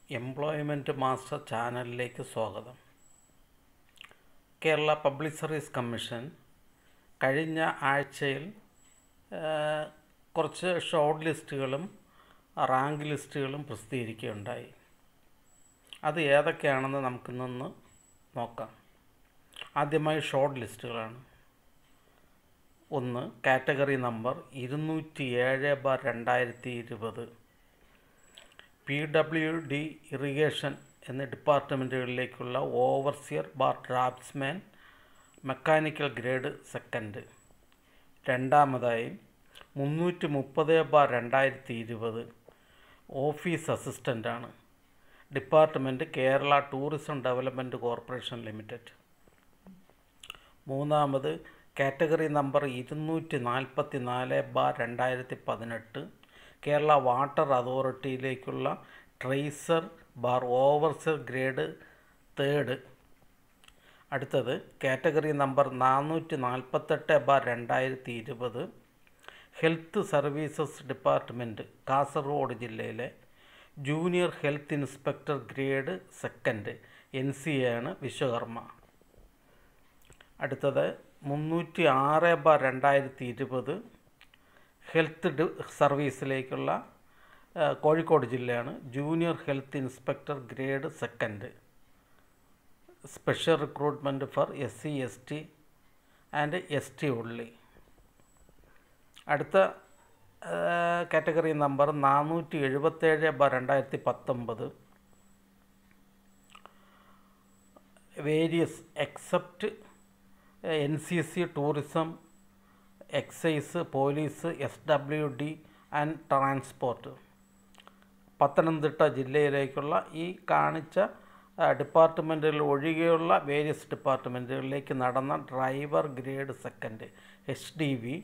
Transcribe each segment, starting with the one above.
employment master ചാനലിലേക്ക് സ്വാഗതം Kerala public service commission കഴിഞ്ഞ ആഴ്ചയിൽ ആ, കുറച്ച് ഷോർട്ട് ലിസ്റ്റുകളും റാങ്ക് ലിസ്റ്റുകളും പ്രസിദ്ധീകരിക്കുകയുണ്ടായി അത് ഏതൊക്കെയാണെന്ന് നമുക്കിന്നൊന്ന് നോക്കാം ആദ്യമായി ഷോർട്ട് ലിസ്റ്റുകളാണ് ഒന്ന് കാറ്റഗറി നമ്പർ ഇരുന്നൂറ്റി ഏഴ് ബാർ രണ്ടായിരത്തി ഇരുപത് പി ഡബ്ല്യു ഡി ഇറിഗേഷൻ എന്ന ഡിപ്പാർട്ട്മെൻറ്റുകളിലേക്കുള്ള overseer bar draftsman mechanical grade second രണ്ടാമതായി മുന്നൂറ്റി മുപ്പത് ബാർ രണ്ടായിരത്തി ഇരുപത് ഓഫീസ് അസിസ്റ്റൻ്റാണ് department Kerala tourism development corporation limited മൂന്നാമത് കാറ്റഗറി നമ്പർ ഇരുന്നൂറ്റി നാൽപ്പത്തി നാല് ബാർ രണ്ടായിരത്തി പതിനെട്ട് കേരള വാട്ടർ അതോറിറ്റിയിലേക്കുള്ള tracer bar overseer grade third അടുത്തത് കാറ്റഗറി നമ്പർ നാനൂറ്റി നാൽപ്പത്തെട്ട് ബാർ രണ്ടായിരത്തി ഇരുപത് ഹെൽത്ത് സർവീസസ് ഡിപ്പാർട്ട്മെൻറ്റ് കാസർഗോഡ് ജില്ലയിലെ junior health inspector grade second N C A ആണ് വിശ്വകർമ്മ അടുത്തത് മുന്നൂറ്റി ആറ് ബാർ രണ്ടായിരത്തി ഇരുപത് ഹെൽത്ത് ഡി സർവീസിലേക്കുള്ള ആ, കോഴിക്കോട് ജില്ലയാണ് junior health inspector grade second special recruitment for S C S T and S T only അടുത്ത കാറ്റഗറി നമ്പർ നാനൂറ്റി എഴുപത്തേഴ് ബാർ രണ്ടായിരത്തി പത്തൊമ്പത് various except N C C tourism excise police S W D and transport Pathanamthitta ജില്ലയിലേക്കുള്ള ഈ കാണിച്ച ഡിപ്പാർട്ട്മെൻറ്റുകൾ ഒഴികെയുള്ള വേരിയസ് ഡിപ്പാർട്ട്മെൻറ്റുകളിലേക്ക് നടന്ന driver grade second H D V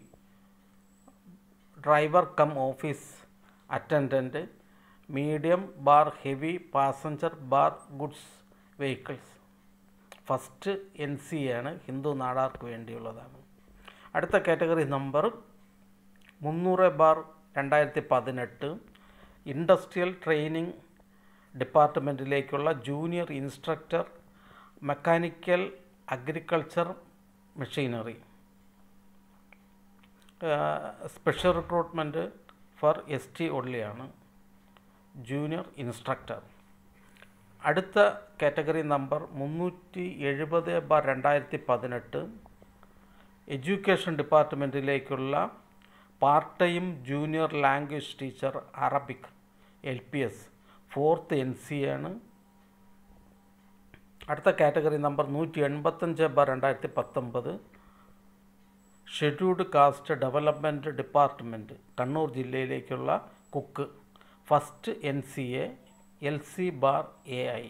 driver cum office attendant medium bar heavy passenger bar goods vehicles first N C ആണ് ഹിന്ദു നാടാർക്ക് വേണ്ടിയുള്ളതാണ് അടുത്ത കാറ്റഗറി നമ്പർ മുന്നൂറ് ബാർ രണ്ടായിരത്തി പതിനെട്ട് ഇൻഡസ്ട്രിയൽ ട്രെയിനിങ് ഡിപ്പാർട്ട്മെൻറ്റിലേക്കുള്ള junior instructor mechanical agriculture machinery special recruitment for S T ഒള്ളിയാണ് junior instructor അടുത്ത category number മുന്നൂറ്റി എഴുപത് ബാർ രണ്ടായിരത്തി പതിനെട്ട് എഡ്യൂക്കേഷൻ ഡിപ്പാർട്ട്മെൻറ്റിലേക്കുള്ള part time junior language teacher Arabic L P S fourth N C ആണ് അടുത്ത കാറ്റഗറി നമ്പർ നൂറ്റി എൺപത്തഞ്ച് ബാർ രണ്ടായിരത്തി പത്തൊമ്പത് scheduled caste development department Kannur ജില്ലയിലേക്കുള്ള cook first N C A L C bar A I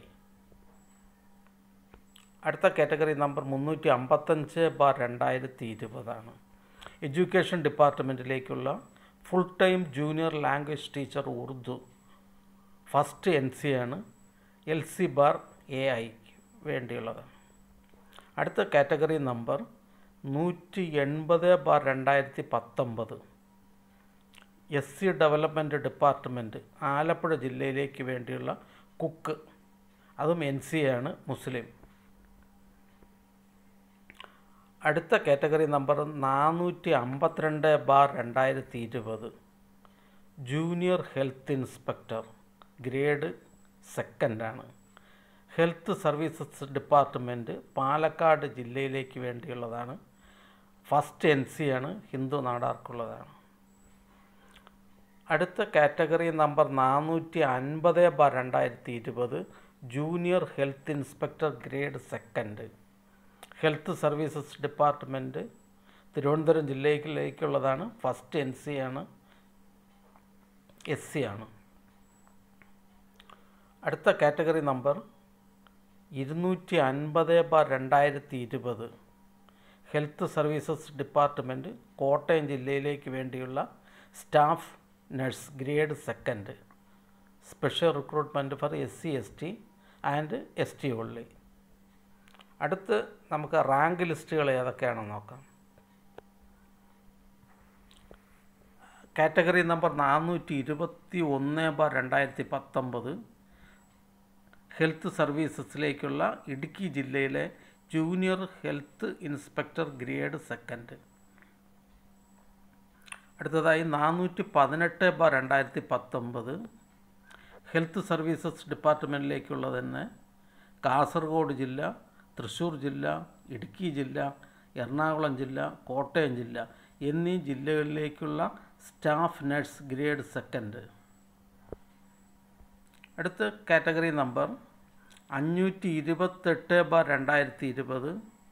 അടുത്ത കാറ്റഗറി നമ്പർ മുന്നൂറ്റി അമ്പത്തഞ്ച് ബാർ രണ്ടായിരത്തി ഇരുപതാണ് എഡ്യൂക്കേഷൻ ഡിപ്പാർട്ട്മെൻറ്റിലേക്കുള്ള full time junior language teacher Urdu first N C ആണ് L C bar A I വേണ്ടിയുള്ളതാണ് അടുത്ത കാറ്റഗറി നമ്പർ നൂറ്റി എൺപത് ബാർ രണ്ടായിരത്തി പത്തൊമ്പത് S C development department Alappuzha ജില്ലയിലേക്ക് വേണ്ടിയുള്ള കുക്ക് അതും എൻ സി ആണ് മുസ്ലിം അടുത്ത കാറ്റഗറി നമ്പർ നാനൂറ്റി അമ്പത്തിരണ്ട് ബാർ രണ്ടായിരത്തി ഇരുപത് ജൂനിയർ ഹെൽത്ത് ഇൻസ്പെക്ടർ ഗ്രേഡ് സെക്കൻഡാണ് ഹെൽത്ത് സർവീസസ് ഡിപ്പാർട്ട്മെൻറ്റ് പാലക്കാട് ജില്ലയിലേക്ക് വേണ്ടിയുള്ളതാണ് ഫസ്റ്റ് എൻ സി ആണ് ഹിന്ദു നാടാർക്കുള്ളതാണ് അടുത്ത കാറ്റഗറി നമ്പർ നാനൂറ്റി അൻപത് ബാർ രണ്ടായിരത്തി ഇരുപത് junior health inspector grade second health services department Thiruvananthapuram ജില്ലയിലേക്കുള്ളതാണ് ഫസ്റ്റ് എൻ സി ആണ് എസ് സി ആണ് അടുത്ത കാറ്റഗറി നമ്പർ ഇരുന്നൂറ്റി അൻപത് ബാർ രണ്ടായിരത്തി ഇരുപത് ഹെൽത്ത് സർവീസസ് ഡിപ്പാർട്ട്മെൻറ്റ് കോട്ടയം ജില്ലയിലേക്ക് വേണ്ടിയുള്ള staff nurse grade second special recruitment for S C S T and S T only അടുത്ത് നമുക്ക് റാങ്ക് ലിസ്റ്റുകൾ ഏതൊക്കെയാണെന്ന് നോക്കാം കാറ്റഗറി നമ്പർ നാനൂറ്റി ഇരുപത്തി ഒന്ന് ബാർ രണ്ടായിരത്തി പത്തൊമ്പത് ഹെൽത്ത് സർവീസസിലേക്കുള്ള ഇടുക്കി ജില്ലയിലെ junior health inspector grade second അടുത്തതായി നാനൂറ്റി പതിനെട്ട് ബാർ രണ്ടായിരത്തി പത്തൊമ്പത് ഹെൽത്ത് സർവീസസ് ഡിപ്പാർട്ട്മെൻറ്റിലേക്കുള്ള തന്നെ കാസർഗോഡ് ജില്ല തൃശ്ശൂർ ജില്ല ഇടുക്കി ജില്ല എറണാകുളം ജില്ല കോട്ടയം ജില്ല എന്നീ ജില്ലകളിലേക്കുള്ള സ്റ്റാഫ് നഴ്സ് ഗ്രേഡ് സെക്കൻഡ് അടുത്ത കാറ്റഗറി നമ്പർ അഞ്ഞൂറ്റി ഇരുപത്തെട്ട് ബാർ രണ്ടായിരത്തി ഇരുപത്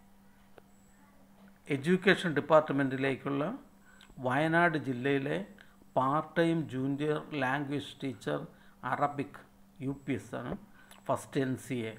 എഡ്യൂക്കേഷൻ ഡിപ്പാർട്ട്മെൻറ്റിലേക്കുള്ള വയനാട് ജില്ലയിലെ part time junior language teacher Arabic U P S ആണ് ഫസ്റ്റ് എൻ സി എ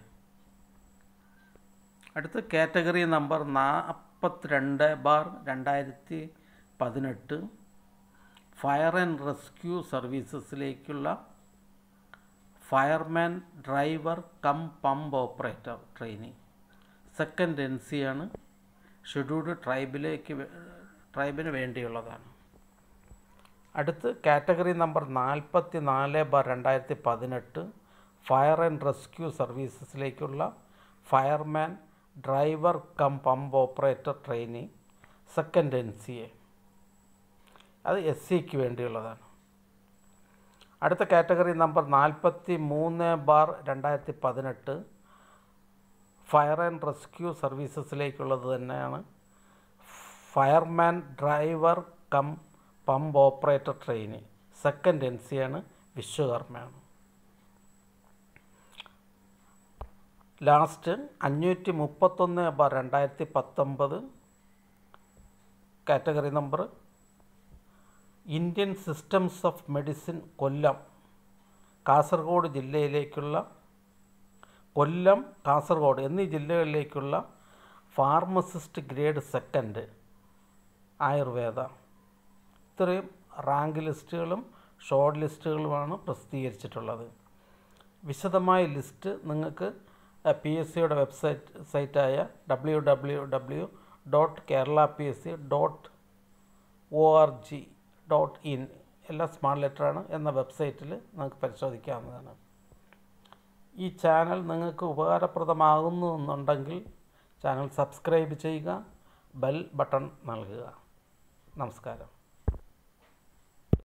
അടുത്ത കാറ്റഗറി നമ്പർ നാൽപ്പത്തിരണ്ട് ബാർ രണ്ടായിരത്തി പതിനെട്ട് ഫയർ ആൻഡ് റെസ്ക്യൂ സർവീസസിലേക്കുള്ള fireman driver cum pump operator training second N C ആണ് ഷെഡ്യൂൾഡ് ട്രൈബിലേക്ക് വേ- ട്രൈബിന് വേണ്ടിയുള്ളതാണ് അടുത്ത് കാറ്റഗറി നമ്പർ നാൽപ്പത്തി നാല് ബാർ രണ്ടായിരത്തി പതിനെട്ട് ഫയർ ആൻഡ് റെസ്ക്യൂ സർവീസസിലേക്കുള്ള fireman driver cum pump operator training second N C A അത് എസ് സിക്ക് വേണ്ടിയുള്ളതാണ് അടുത്ത കാറ്റഗറി നമ്പർ നാൽപ്പത്തി മൂന്ന് ബാർ രണ്ടായിരത്തി പതിനെട്ട് ഫയർ ആൻഡ് റെസ്ക്യൂ സർവീസസിലേക്കുള്ളത് തന്നെയാണ് fireman driver cum pump operator training second N C ആണ് വിശ്വകർമ്മയാണ് ലാസ്റ്റ് അഞ്ഞൂറ്റി മുപ്പത്തൊന്ന് ബാർ രണ്ടായിരത്തി പത്തൊമ്പത് category number Indian systems of medicine Kollam Kasaragod ജില്ലയിലേക്കുള്ള കൊല്ലം കാസർഗോഡ് എന്നീ ജില്ലകളിലേക്കുള്ള ഫാർമസിസ്റ്റ് ഗ്രേഡ് സെക്കൻഡ് ആയുർവേദ ഇത്രയും റാങ്ക് ലിസ്റ്റുകളും ഷോർട്ട് ലിസ്റ്റുകളുമാണ് പ്രസിദ്ധീകരിച്ചിട്ടുള്ളത് വിശദമായ ലിസ്റ്റ് നിങ്ങൾക്ക് പി എസ് സിയുടെ വെബ്സൈറ്റ് സൈറ്റായ W W W dot Kerala P S C dot O R G dot in എല്ലാം സ്മാർട്ട് ലെറ്ററാണ് എന്ന വെബ്സൈറ്റിൽ നിങ്ങൾക്ക് പരിശോധിക്കാവുന്നതാണ് ഈ ചാനൽ നിങ്ങൾക്ക് ഉപകാരപ്രദമാകുന്നു എന്നുണ്ടെങ്കിൽ ചാനൽ സബ്സ്ക്രൈബ് ചെയ്യുക ബെൽ ബട്ടൺ നൽകുക നമസ്കാരം